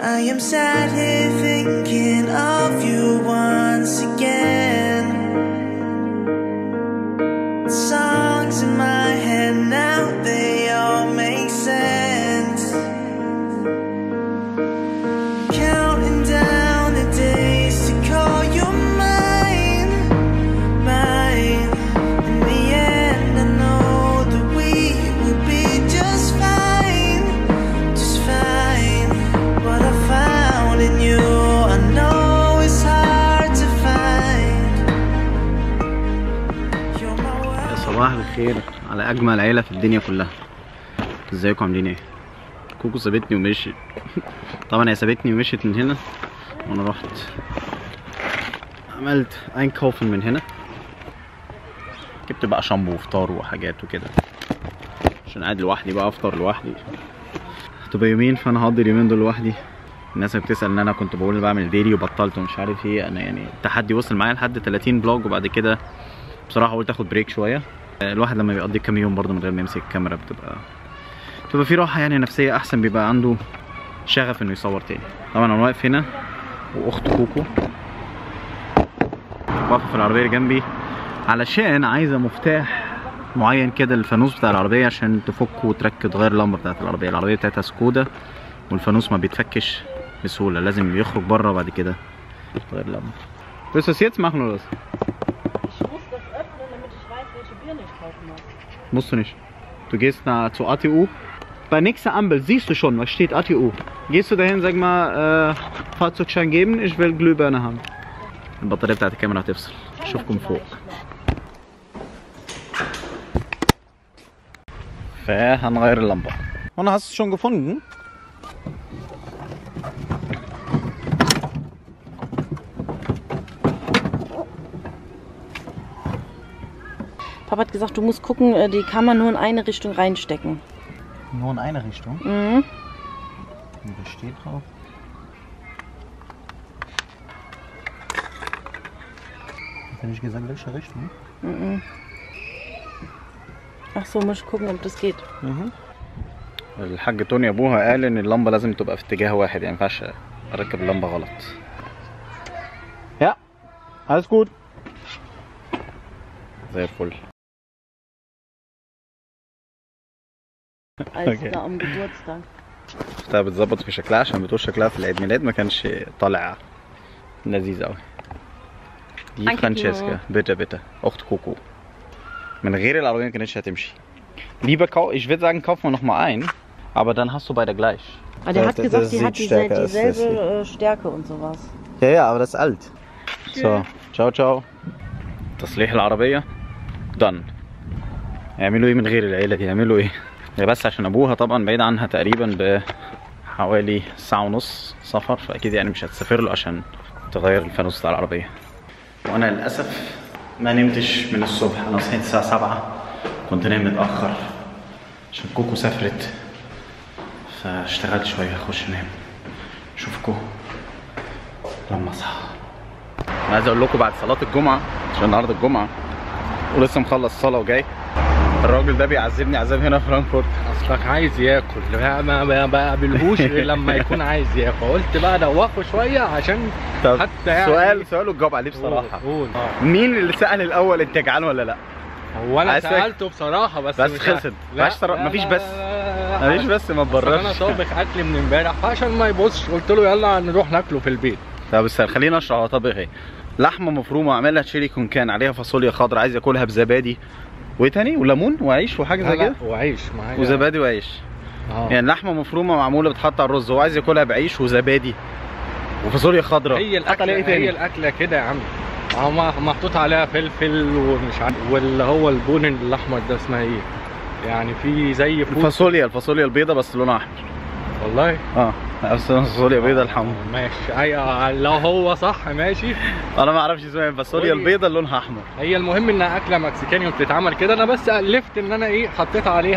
I am sat here thinking of you once again. Songs in my head now, they all make sense. Counting down the days to call you mine, mine. In the end, I know that we will be just fine, just fine. What I found in you, I know it's hard to find. You're my world. صباح الخير على اجمل عيله في الدنيا كلها ازيكم عاملين ايه كوكو سابتني ومشيت طبعا هي سابتني ومشيت من هنا وانا رحت عملت اينكوفن من هنا جبت بقى شامبو وفطار وحاجات وكده عشان قاعد لوحدي بقى افطر لوحدي هتبقى يومين فانا هقضي اليومين دول لوحدي الناس اللي بتسال ان انا كنت بقول بعمل ديلي وبطلت ومش عارف ايه انا يعني التحدي وصل معايا لحد 30 فلوج وبعد كده بصراحه قلت اخد بريك شويه الواحد لما بيقضي كام يوم برضه من غير ما يمسك الكاميرا بتبقى بتبقى في راحه يعني نفسيه احسن بيبقى عنده شغف انه يصور تاني طبعا انا واقف هنا واخت كوكو واقفه في العربيه اللي جنبي علشان عايزه مفتاح معين كده للفانوس بتاع العربيه عشان تفك وتركب تغير اللمبه بتاعت العربيه العربيه بتاعتها سكودا والفانوس ما بيتفكش بسهوله لازم يخرج بره وبعد كده تغير اللمبه Willst du das jetzt machen oder was? Ich muss das öffnen, damit ich weiß, welche Birne ich kaufen muss. Musst du nicht. Du gehst nach, zur ATU. Bei nächster Ampel siehst du schon, was steht ATU. Gehst du dahin, sag mal, äh, Fahrzeugschein geben, ich will Glühbirne haben. البطارية بتاعت الكاميرا هتفصل اشوفكم فوق فهنغير اللمبة وانا hast du schon gefunden Papa hat gesagt, du musst gucken, äh, die kann man nur in eine Richtung reinstecken. nur in eine Richtung Mhm. und das steht drauf Hat er nicht gesagt, welche Richtung? Mhm. Ach so, muss ich gucken, ob das geht. الحاج توني ابوها قال ان اللمبه لازم تبقى في اتجاه واحد يعني ما ينفعش اركب اللمبه غلط يا alles gut زي الفل Als Okay. da am Geburtstag. اختها بتظبط في شكلها عشان بتقول شكلها في العيد ميلاد ما كانش طالع لذيذ قوي دي Danke فرانشيسكا بيتا بيتا اخت كوكو من غير العربيه ما كانتش هتمشي lieber kau ich würde sagen kaufen wir noch mal ein aber dann hast du beide gleich Aber der Das- hat das gesagt, die sieht hat diese, stärker aus, das dieselbe hier. äh, Stärke und sowas. Ja, ja, aber das ist alt. So, ciao, ciao. تصليح العربية done. يعملوا ايه من غير العيلة دي يعملوا ايه؟ هي بس عشان ابوها طبعا بعيد عنها تقريبا بحوالي ساعة ونص سفر فاكيد يعني مش هتسافر له عشان تغير الفانوس بتاع العربية. وانا للأسف ما نمتش من الصبح انا صحيت الساعة 7 كنت نايم متأخر عشان كوكو سافرت فاشتغلت شوية اخش انام اشوفكم لما اصحى انا عايز اقول لكم بعد صلاه الجمعه عشان النهارده الجمعه ولسه مخلص صلاه وجاي الراجل ده بيعذبني عذاب هنا في فرانكفورت اصلك عايز ياكل ما ما- ما بقابلهوش غير لما يكون عايز ياكل قلت بقى دوخه شويه عشان طب حتى يعني سؤال سؤال وتجاوب عليه بصراحه قول آه. مين اللي سال الاول انت جعان ولا لا هو انا عايز تاكل؟ سالته بصراحه بس بس مش خلصت. لا، مفيهاش صرا- لا، مفيش لا، بس. لا، لا، مفيش بس ما أصل انا تبررش طابخ اكل من امبارح فعشان ما يبصش قلت له يلا نروح ناكله في البيت طب بس خلينا اشرح هو طبخ ايه لحمه مفرومه اعملها تشيلي كونكان عليها فاصوليا خضراء عايز ياكلها بزبادي وايه تاني وليمون وعيش وحاجه لا، زي لا، كده وعيش معايا وزبادي وعيش آه. يعني لحمه مفرومه معموله بتحط على الرز هو عايز ياكلها بعيش وزبادي وفاصوليا خضراء هي حط الاكله عليها ايه تاني هي الاكله كده يا عم اه ما- محطوط عليها فلفل ومش عارف واللي هو البون الاحمر ده اسمها ايه يعني في زي فول الفاصوليا الفاصوليا البيضة بس لونها احمر والله اه بس الفاصوليا بيضة الحمر ماشي ايوه لو هو صح ماشي انا ما اعرفش اسمها ايه الفاصوليا قولي. البيضة اللي لونها احمر هي المهم انها اكله مكسيكاني وبتتعمل كده انا بس الفت ان انا ايه حطيت عليها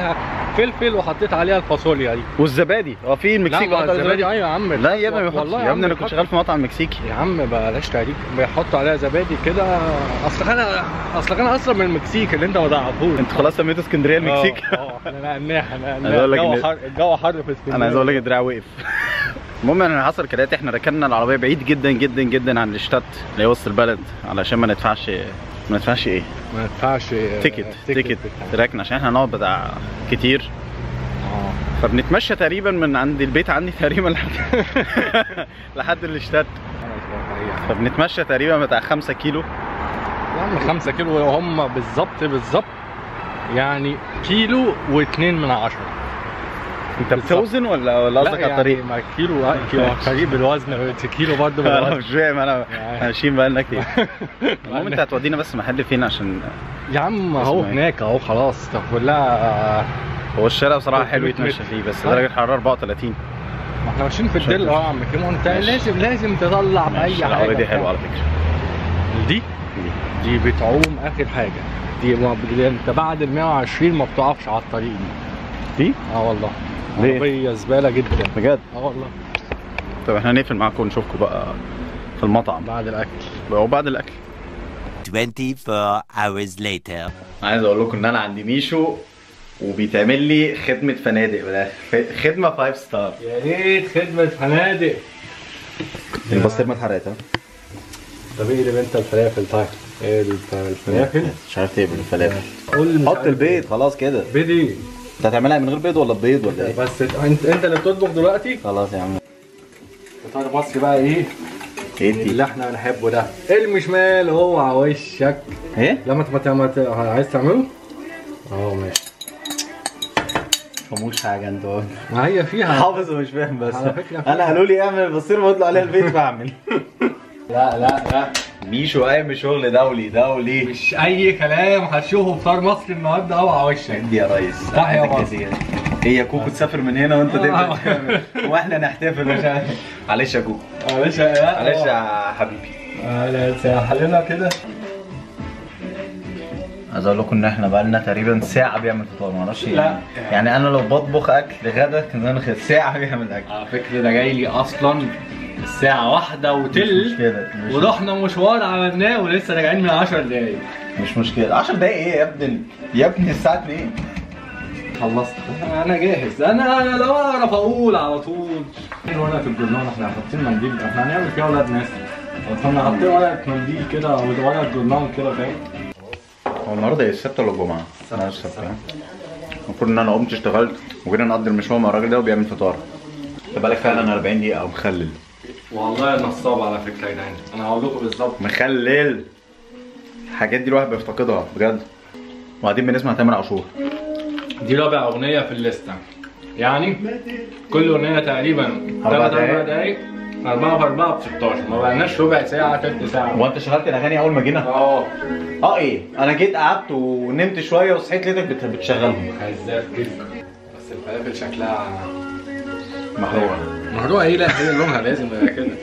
فلفل وحطيت عليها الفاصوليا دي والزبادي هو في المكسيك لا ما بيحط عليها الزبادي ايوه يا عم لا يا ابني ما بيحطش والله يا ابني انا عم كنت بيحط. شغال في مطعم مكسيكي يا عم بلاش تهريج بيحطوا عليها زبادي كده اصل انا اصل انا اصلا من المكسيك اللي انت ما تعرفوش انت خلاص سميته اسكندريه المكسيك اه اه، احنا نقناح احنا عايز اقول لك الجو إن- حر الجو حر في اسكندريه انا عايز اقول لك الدراع وقف المهم ان حصل كده احنا ركننا العربيه بعيد جدا جدا جدا عن الشتات اللي هي وسط البلد علشان ما ندفعش ما ندفعش ايه ما ينفعش تيكت تيكت ركن عشان احنا هنقعد بتاع كتير اه فبنتمشى تقريبا من عند البيت عندي تقريبا لحد لحد الاشتات فبنتمشى تقريبا بتاع 5 كيلو يا عم 5 كيلو هم بالظبط بالظبط يعني كيلو واتنين من عشرة انت بالظبط. بتوزن ولا ولا لا قصدك على يعني الطريق؟ ما كيلو آه، كيلو قريب بالوزن كيلو برضه انا بالوزن مش فاهم انا يعني. ماشيين بقالنا كتير المهم انت هتودينا بس محل فين عشان يا عم اهو اسمه إيه؟ هناك اهو خلاص طب كلها هو الشارع بصراحه حلو 300 يتمشى متر. فيه بس آه. درجه الحراره 34 ما احنا ماشيين في شكله. الدل اهو يا عم كيمو انت ماشي. لازم لازم تطلع باي ماشي، حاجه العربيه دي حلوه على فكره دي دي بتعوم اخر حاجه دي ما دي انت بعد ال 120 ما بتقفش على الطريق دي دي اه والله ليه؟ عربيه زباله جدا بجد اه والله طب احنا هنقفل معاكم ونشوفكم بقى في المطعم بعد الاكل وبعد الاكل 24 hours later. عايز اقول لكم ان انا عندي ميشو وبيتعمل لي خدمه فنادق بالاخر خدمه 5 ستار يا ريت خدمه فنادق البسطرمه اتحرقت ها طب اقلب انت الفلافل طيب اقلب الفلافل مش عارف تقبل الفلافل قول مش حط عارف البيض خلاص كده إيه. بيضي انت هتعملها من غير بيض ولا بيض ولا ايه بس انت انت اللي بتطبخ دلوقتي خلاص يا عم فطار مصري بقى ايه ايه دي اللي احنا بنحبه ده ارمي شمال اوعى وشك ايه لما انت ما ت- عايز تعمله اه ماشي فموش حاجه انت ما هي فيها حافظ ومش فاهم بس على فكرة انا قالوا لي اعمل البسطرمه واطلع عليها البيت فاعمل لا لا لا ميشو قايم شغل دولي دولي مش اي كلام هتشوفه فطار مصري النهارده اوعى وشك ادي يا ريس تحيا عندك مصر. كتير. هي كوكو تسافر من هنا وانت تبدا آه. تعمل. واحنا نحتفل مش عارف معلش يا كوكو معلش معلش يا حبيبي معلش حلنا كده عايز اقول لكم ان احنا بقالنا تقريبا ساعه بيعمل فطار معرفش لا. يعني يعني انا لو بطبخ اكل غدا كان انا خد ساعه بيعمل اكل على فكره ده جاي لي اصلا الساعة واحدة مش وتل مشكله مش, ورحنا مشوار عملناه ولسه راجعين من 10 دقايق مش مشكله 10 دقايق ايه يا ابني يا ابني الساعه 2 خلصت انا جاهز انا انا لو اعرف اقول على طول ورقه الجورنال احنا حاطين منديل احنا هنعمل فيها ولاد ناس احنا حاطين ورقه منديل كده ورقه جورنال كده فاهم هو النهارده ايه السبت ولا الجمعه؟ النهارده السبت ها؟ المفروض ان انا قمت اشتغلت وجينا نقضي المشوار مع الراجل ده وبيعمل فطار خد بالك فعلا 40 دقيقه مخلل والله نصاب على فكره يا جدعان انا هقول لكم بالظبط مخلل الحاجات دي الواحد بيفتقدها بجد وبعدين بنسمع تامر عاشور دي رابع اغنيه في الليسته يعني كل اغنيه تقريبا أربع 3 دقايق. 4 دقايق 4 في 4 ب 16 ما بقالناش ربع ساعه تلت ساعه هو انت شغلت الاغاني اول ما جينا؟ اه اه ايه انا جيت قعدت ونمت شويه وصحيت لقيتك بت- بتشغلهم كذاب جدا بس الفلافل شكلها محروقه مهروقه ايه لا هي لونها لازم يبقى كده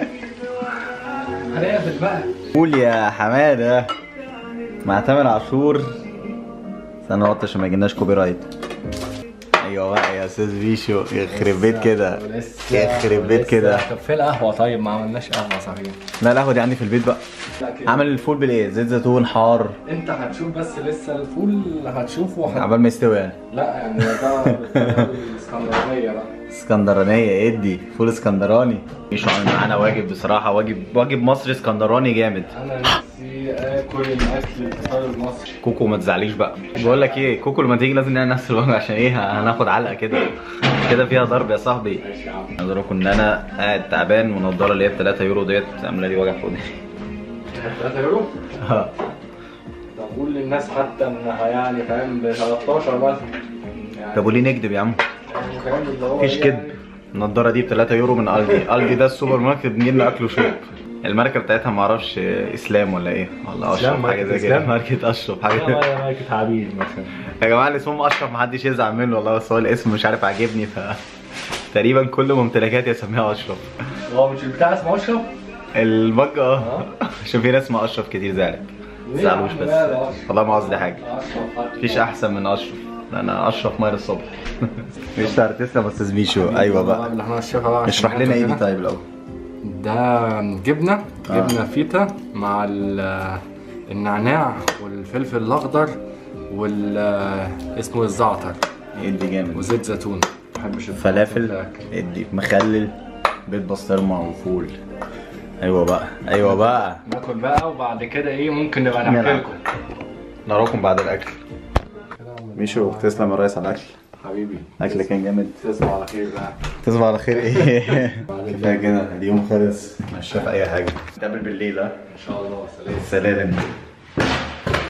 هنقفل بقى قول يا حماده مع تامر عاشور استنى وقت عشان ما يجيلناش كوبي رايت ايوه بقى يا استاذ بيشو يخرب بيت كده يخرب بيت كده طب في القهوه طيب ما عملناش قهوه صحيح لا القهوه دي عندي في البيت بقى عمل الفول بالايه زيت زيتون حار انت هتشوف بس لسه الفول هتشوفه وهت... عبال ما يستوي يعني لا يعني ده ده الاسكندرانيه بقى اسكندرانيه ادي فول اسكندراني بيشو عامل معانا واجب بصراحه واجب واجب مصري اسكندراني جامد انا نفسي اكل الاكل الفطار المصري كوكو ما تزعليش بقى بقول لك ايه كوكو لما تيجي لازم نعمل نفس الوجبه عشان ايه هناخد علقه كده كده فيها ضرب يا صاحبي ماشي يا عم عايز اقول لكم ان انا قاعد تعبان والنضاره اللي هي ب 3 يورو ديت عامله لي وجع في ودني 3 يورو اه. طب قول للناس حتى انها يعني فاهم ب 13 مثلا يعني طب وليه نكدب يا عم فاهم اللي هو مفيش إيه كدب النضاره دي ب 3 يورو من الدي الدي ده السوبر ماركت بنجيب لنا اكل وشرب الماركه بتاعتها معرفش اسلام ولا ايه ولا اشرف إسلام، حاجه زي ماركة كده إسلام؟ ماركه اشرف حاجه يعني ماركة عبيد مثلا يا جماعه اللي اسمهم اشرف محدش يزعل منه والله بس هو الاسم مش عارف عاجبني ف تقريبا كل ممتلكاتي اسميها اشرف هو مش البتاع اسمه اشرف؟ المج اه عشان في ناس اسمها اشرف كتير زعلت ليه زعلوش يا عم؟ بس لا، لا، أشرف. والله ما قصدي حاجه اشرف حتى. مفيش احسن من اشرف ده انا اشرف ميه الصبح مش تسلم يا استاذ ميشو ايوه بقى اللي احنا الشيخة بقى اشرح لنا ايه دي طيب الاول ده جبنة جبنة فيتا مع ال- النعناع والفلفل الأخضر وال اسمه الزعتر ادي جامد وزيت زيتون بحبش فلافل ادي مخلل بيض بسطرمه وفول ايوه بقى ايوه بقى ناكل بقى وبعد كده ايه ممكن نبقى نلعب. نحكي لكم نراكم بعد الاكل ميشو تسلم يا ريس على الاكل حبيبي الاكل كان جامد تصبح على خير بقى تصبح على خير ايه كفايه كده اليوم خلص مش شايف اي حاجه نتقابل بالليل ها ان شاء الله سلام سلام